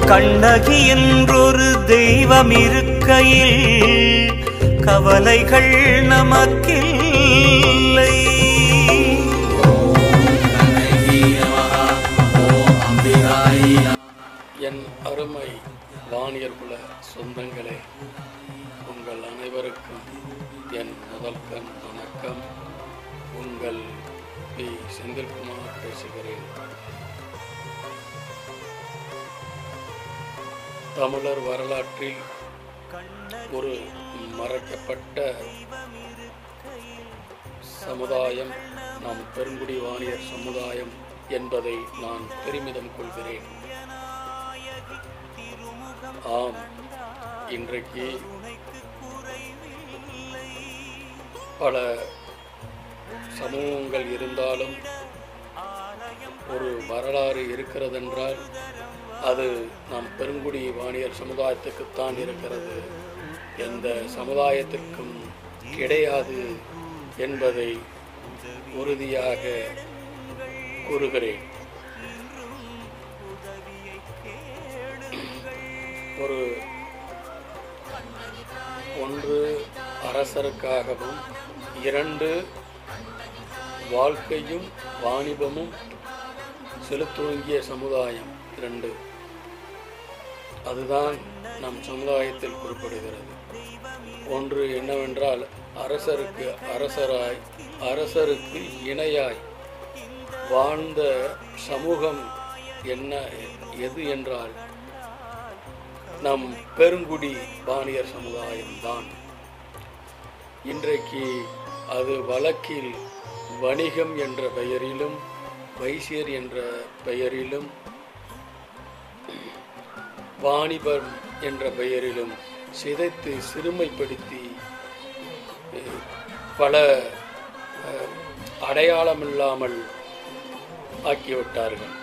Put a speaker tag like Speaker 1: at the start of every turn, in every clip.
Speaker 1: கண்ணகி என்றொரு தெய்வம் இருக்கையில் கவலைகள் நமக்கில்லை
Speaker 2: என் அருமை வாணியர் குல சொந்தங்களே உங்கள் அனைவருக்கும் என் முதல் கண் வணக்கம் உங்கள் பி செந்தில்குமார் பேசுகிறேன் தமிழர் வரலாற்றில் ஒரு மறக்கப்பட்ட சமுதாயம் நம் பெருங்குடி வாணியர் சமுதாயம் என்பதை நான் பெருமிதம் கொள்கிறேன் ஆம் இன்றைக்கு பல சமூகங்கள் இருந்தாலும் ஒரு வரலாறு இருக்கிறதென்றால் அது நம் பெருங்குடி வாணியர் சமுதாயத்துக்குத்தான் இருக்கிறது எந்த சமுதாயத்திற்கும் கிடையாது என்பதை உறுதியாக கூறுகிறேன் ஒரு ஒன்று அரசருக்காகவும் இரண்டு வாழ்க்கையும் வாணிபமும் செலுத்துவங்கிய சமுதாயம் இரண்டு அதுதான் நம் சமுதாயத்தில் குறிப்பிடுகிறது ஒன்று என்னவென்றால் அரசருக்கு அரசராய் அரசருக்கு இணையாய் வாழ்ந்த சமூகம் என்ன எது என்றால் நம் பெருங்குடி பாணியர் சமுதாயம்தான் இன்றைக்கு அது வழக்கில் வணிகம் என்ற பெயரிலும் வைசியர் என்ற பெயரிலும் வாணிபர் என்ற பெயரிலும் சிதைத்து சிறுமைப்படுத்தி அஹ், பல அஹ், அடையாளமில்லாமல் ஆக்கிவிட்டார்கள்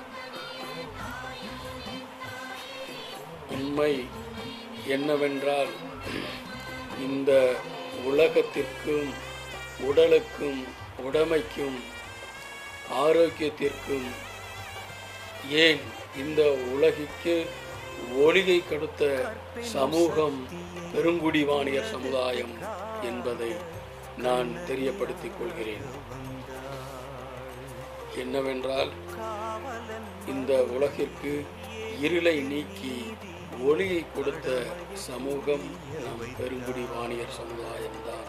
Speaker 2: உண்மை என்னவென்றால் இந்த உலகத்திற்கும் உடலுக்கும் உடைமைக்கும் ஆரோக்கியத்திற்கும் ஏன் இந்த உலகிற்கு ஒளியை கொடுத்த சமூகம் பெருங்குடி வாணியர் சமுதாயம் என்பதை நான் தெரியப்படுத்திக் கொள்கிறேன் என்னவென்றால் இந்த உலகிற்கு இருளை நீக்கி ஒளியை கொடுத்த சமூகம் நம் பெருங்குடி வாணியர் சமுதாயம்தான்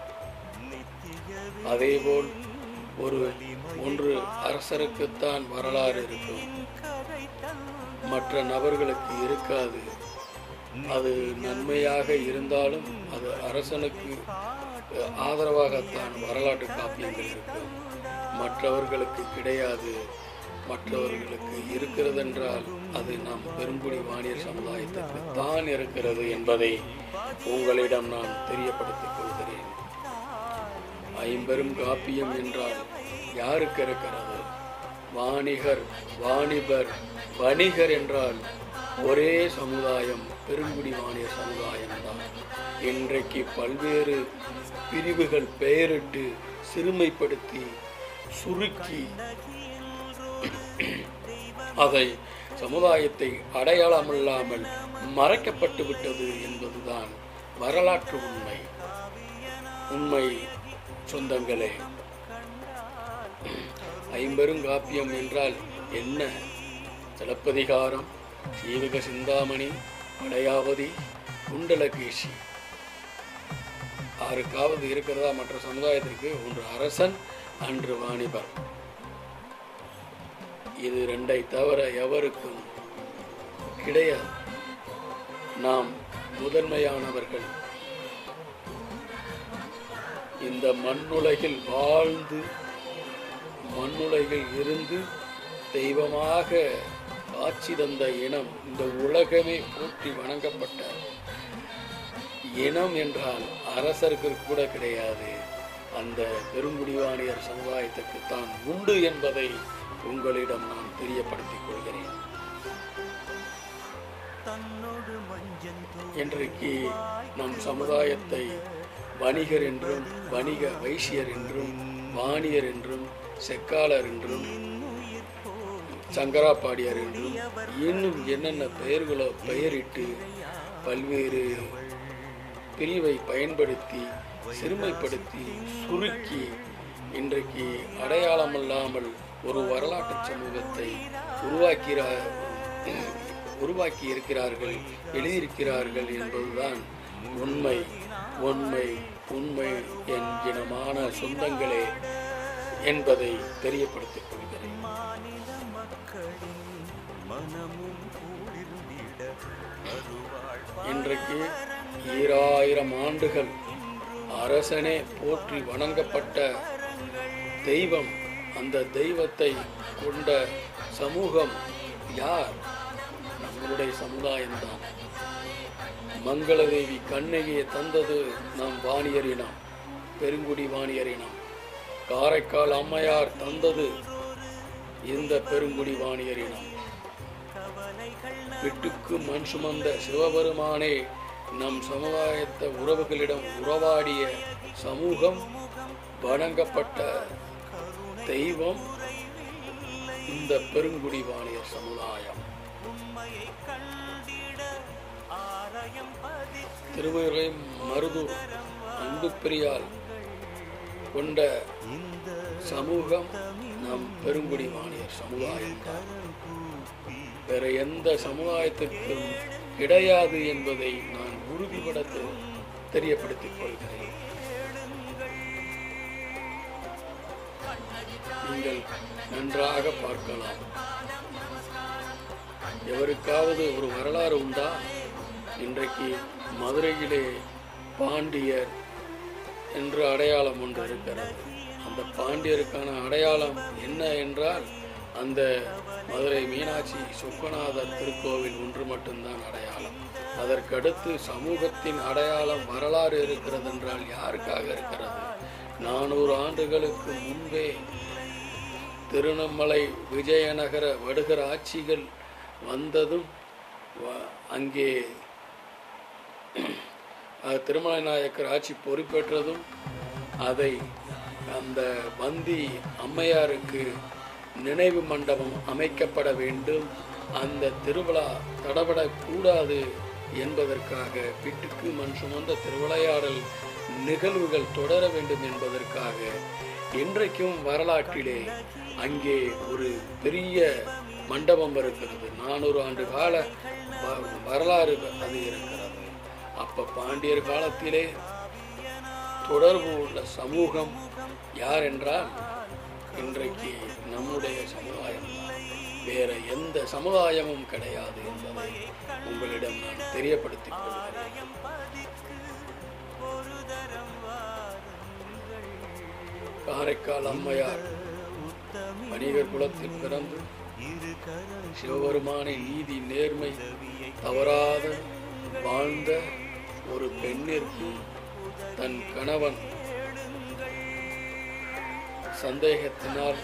Speaker 2: அதேபோல் ஒரு ஒன்று அரசருக்குத்தான் வரலாறு இருக்கும் மற்ற நபர்களுக்கு இருக்காது அது நன்மையாக இருந்தாலும் அது அரசனுக்கு அஹ், ஆதரவாகத்தான் வரலாற்று காப்பியங்கள் இருக்கும் மற்றவர்களுக்கு கிடையாது மற்றவர்களுக்கு இருக்கிறதென்றால் அது நம் பெருங்குடி வாணியர் சமுதாயத்துக்கு தான் இருக்கிறது என்பதை உங்களிடம் நான் தெரியப்படுத்திக் கொள்கிறேன் ஐம்பெரும் காப்பியம் என்றால் யாருக்கு இருக்கிறது வாணிகர் வாணிபர் வணிகர் என்றால் ஒரே சமுதாயம் பெருங்குடி வாணியர் சமுதாயம்தான் இன்றைக்கு பல்வேறு பிரிவுகள் பெயரிட்டு சிறுமைப்படுத்தி சுருக்கி அதை சமுதாயத்தை அடையாளமில்லாமல் மறைக்கப்பட்டு விட்டது என்பதுதான் வரலாற்று உண்மை உண்மை சொந்தங்களே ஐம்பெருங்காப்பியம் என்றால் என்ன சிலப்பதிகாரம் ஜீவக சிந்தாமணி படையாவதி குண்டலகேசி ஆறுக்காவது இருக்கிறதா மற்ற சமுதாயத்திற்கு ஒன்று அரசன் அன்று வாணிபர் இது ரெண்டை தவிர எவருக்கும் கிடையாது நாம் முதன்மையானவர்கள் இந்த மண்ணுலகில் வாழ்ந்து மண்ணுலகில் இருந்து தெய்வமாக காட்சி தந்த இனம் இந்த உலகமே போற்றி வணங்கப்பட்ட இனம் என்றால் அரசருக்கு கூட கிடையாது அந்த பெருங்குடிவாணியர் சமுதாயத்துக்கு தான் உண்டு என்பதை உங்களிடம் நான் தெரியப்படுத்திக் கொள்கிறேன் இன்றைக்கு நம் சமுதாயத்தை வணிகர் என்றும் வணிக வைசியர் என்றும் வாணியர் என்றும் செக்காளர் என்றும் சங்கராபாடியார் என்றும் இன்னும் என்னென்ன பெயர்களோ பெயரிட்டு பல்வேறு பிரிவை பயன்படுத்தி சிறுமைப்படுத்தி சுருக்கி இன்றைக்கு அடையாளமில்லாமல் ஒரு வரலாற்று சமூகத்தை உருவாக்கிறார் உருவாக்கி இருக்கிறார்கள் எழுதியிருக்கிறார்கள் என்பதுதான் உண்மை உண்மை உண்மை என்கினமான சொந்தங்களே என்பதை தெரியப்படுத்திக் கொள்கிறேன் இன்றைக்கு ஈராயிரம் ஆண்டுகள் அரசனே போற்றி வணங்கப்பட்ட தெய்வம் அந்த தெய்வத்தை கொண்ட சமூகம் யார் நம்மளுடைய சமுதாயம்தான் மங்களதேவி கண்ணகியை தந்தது நம் வாணியரினம் பெருங்குடி வாணியரினம் காரைக்கால் அம்மையார் தந்தது இந்த பெருங்குடி வாணியரினம் விட்டுக்கு மண் சுமந்த சிவபெருமானே நம் சமுதாயத்த உறவுகளிடம் உறவாடிய சமூகம் வணங்கப்பட்ட தெய்வம் இந்த பெருங்குடி வாணியர் சமுதாயம் திருமலை மருதூர் அன்பு பிரியால் கொண்ட சமூகம் நம் பெருங்குடி வாணியர் சமுதாயம் வேற எந்த சமுதாயத்திற்கும் கிடையாது என்பதை நான் உறுதிபட தெ- தெரியப்படுத்திக் கொள்கிறேன் நீங்கள் நன்றாக பார்க்கலாம் எவருக்காவது ஒரு வரலாறு உண்டா இன்றைக்கு மதுரையிலே பாண்டியர் என்று அடையாளம் ஒன்று இருக்கிறது அந்த பாண்டியருக்கான அடையாளம் என்ன என்றால் அந்த மதுரை மீனாட்சி சொக்கநாதர் திருக்கோவில் ஒன்று மட்டும்தான் அடையாளம் அதற்கடுத்து சமூகத்தின் அடையாளம் வரலாறு இருக்கிறது என்றால் யாருக்காக இருக்கிறது நானூறு ஆண்டுகளுக்கு முன்பே திருநம்மலை விஜயநகர வடுகர் ஆட்சிகள் வந்ததும் வ- அங்கே அஹ், திருமலை நாயக்கர் ஆட்சி பொறுப்பேற்றதும் அதை அந்த வந்தி அம்மையாருக்கு நினைவு மண்டபம் அமைக்கப்பட வேண்டும் அந்த திருவிழா தடபடக்கூடாது என்பதற்காக வீட்டுக்கு மண் சுமந்த திருவிளையாடல் நிகழ்வுகள் தொடர வேண்டும் என்பதற்காக இன்றைக்கும் வரலாற்றிலே அங்கே ஒரு பெரிய மண்டபம் இருக்கிறது நானூறு ஆண்டு கால வ- வரலாறு அது இருக்கிறது அப்ப பாண்டியர் காலத்திலே தொடர்பு உள்ள சமூகம் யார் என்றால் இன்றைக்கு நம்முடைய சமுதாயம் வேற எந்த சமுதாயமும் கிடையாது என்பதை உங்களிடம் நான் தெரியப்படுத்திக் கொள்கிறேன் காரைக்கால் அம்மையார் வணிகர் குலத்தில் பிறந்து சிவபெருமானை நீதி நேர்மை தவறாத வாழ்ந்த ஒரு பெண்ணிற்கு தன் கணவன் சந்தேகத்தினால்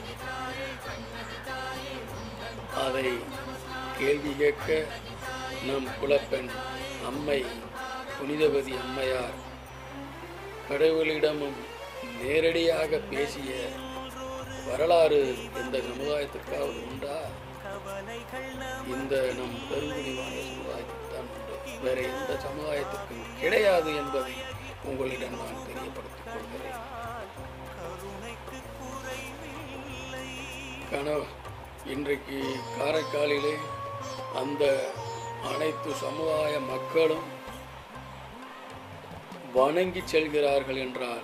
Speaker 2: அதை கேள்வி கேட்க நம் குலப்பெண் அம்மை புனிதவதி அம்மையார் கடவுளிடமும் நேரடியாக பேசிய வரலாறு எந்த சமுதாயத்துக்காவது உண்டா இந்த நம் பெருங்குடி வாழ்ந்த சமுதாயத்துக்கு தான் உண்டு வேற எந்த சமுதாயத்துக்கும் கிடையாது என்பதை உங்களிடம் நான் தெரியப்படுத்திக் கொள்கிறேன் கனவு இன்றைக்கு காரைக்காலிலே அந்த அனைத்து சமுதாய மக்களும் வணங்கி செல்கிறார்கள் என்றால்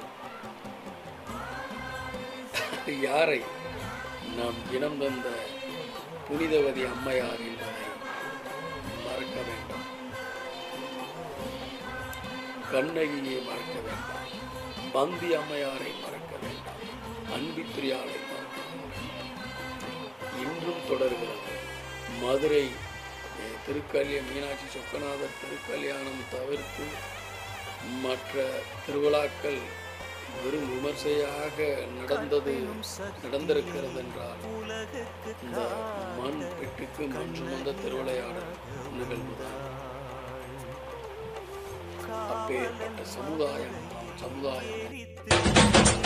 Speaker 2: யாரை நாம் இனம் தந்த புனிதவதி அம்மையார் என்பதை மறக்க வேண்டாம் கண்ணகியை மறக்க வேண்டாம் பந்தி அம்மையாரை மறக்க வேண்டாம் அன்பித்திரியாலை மறக்க வேண்டாம் இன்றும் தொடர்கிறது மதுரை அஹ், திருக்கல்ய மீனாட்சி சொக்கநாதர் திருக்கல்யாணம் தவிர்த்து மற்ற திருவிழாக்கள் வெறும் விமர்சையாக நடந்தது நடந்திருக்கிறது என்றால் இந்த மண் பெட்டுக்கு மண் சுமந்த திருவிளையாடல் நிகழ்வுதான் அப்பேற்பட்ட சமுதாயம் நம் சமுதாயம்